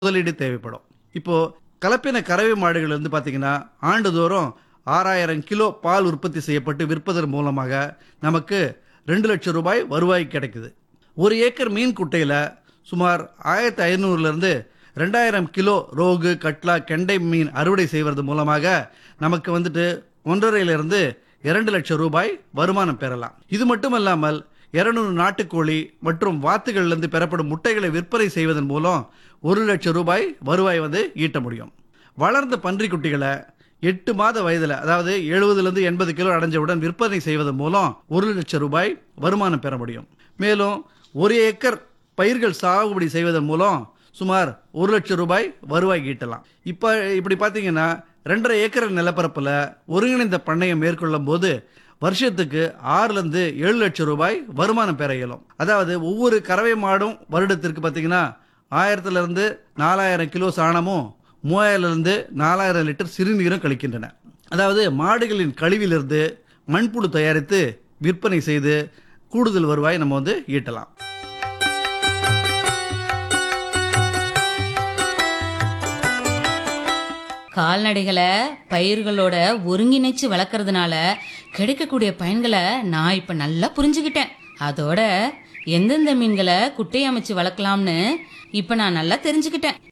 முதலீடு தேவைப்படும் இப்போ கலப்பின கறவை மாடுகள் வந்து பார்த்தீங்கன்னா ஆண்டுதோறும் ஆறாயிரம் கிலோ பால் உற்பத்தி செய்யப்பட்டு விற்பதன் மூலமாக நமக்கு ரெண்டு லட்சம் ரூபாய் வருவாய் கிடைக்குது ஒரு ஏக்கர் மீன் குட்டையில் சுமார் ஆயிரத்தி ஐநூறுலேருந்து ரெண்டாயிரம் கிலோ ரோகு கட்லா கெண்டை மீன் அறுவடை செய்வது மூலமாக நமக்கு வந்துட்டு ஒன்றரையிலிருந்து இரண்டு லட்சம் ரூபாய் வருமானம் பெறலாம் இது மட்டுமல்லாமல் இருநூறு நாட்டுக்கோழி மற்றும் வாத்துகளிலிருந்து பெறப்படும் முட்டைகளை விற்பனை செய்வதன் மூலம் ஒரு லட்சம் ரூபாய் வருவாய் வந்து ஈட்ட முடியும் வளர்ந்த பன்றிக்குட்டிகளை எட்டு மாத வயதில் அதாவது எழுபதுலேருந்து எண்பது கிலோ அடைஞ்சவுடன் விற்பனை செய்வதன் மூலம் ஒரு லட்சம் ரூபாய் வருமானம் பெற முடியும் மேலும் ஒரு ஏக்கர் பயிர்கள் சாகுபடி செய்வதன் மூலம் சுமார் ஒரு லட்சம் ரூபாய் வருவாய் ஈட்டலாம் இப்போ இப்படி பார்த்தீங்கன்னா ரெண்டரை ஏக்கர் நிலப்பரப்பில் ஒருங்கிணைந்த பண்ணையம் மேற்கொள்ளும் போது வருஷத்துக்கு ஆறுலேருந்து ஏழு லட்சம் ரூபாய் வருமானம் பெற இயலும் அதாவது ஒவ்வொரு கறவை மாடும் வருடத்திற்கு பார்த்தீங்கன்னா ஆயிரத்துலேருந்து நாலாயிரம் கிலோ சாணமும் மூவாயிரம்லேருந்து நாலாயிரம் லிட்டர் சிறுநீரும் கழிக்கின்றன அதாவது மாடுகளின் கழிவிலிருந்து மண்புழு தயாரித்து விற்பனை செய்து கூடுதல் வருவாய் நம்ம வந்து ஈட்டலாம் கால்நடைகளை பயிர்களோட ஒருங்கிணைச்சு வளர்க்கறதுனால கிடைக்கக்கூடிய பயன்களை நான் இப்ப நல்லா புரிஞ்சுக்கிட்டேன் அதோட எந்தெந்த மீன்களை குட்டை அமைச்சு வளர்க்கலாம்னு இப்ப நான் நல்லா தெரிஞ்சுக்கிட்டேன்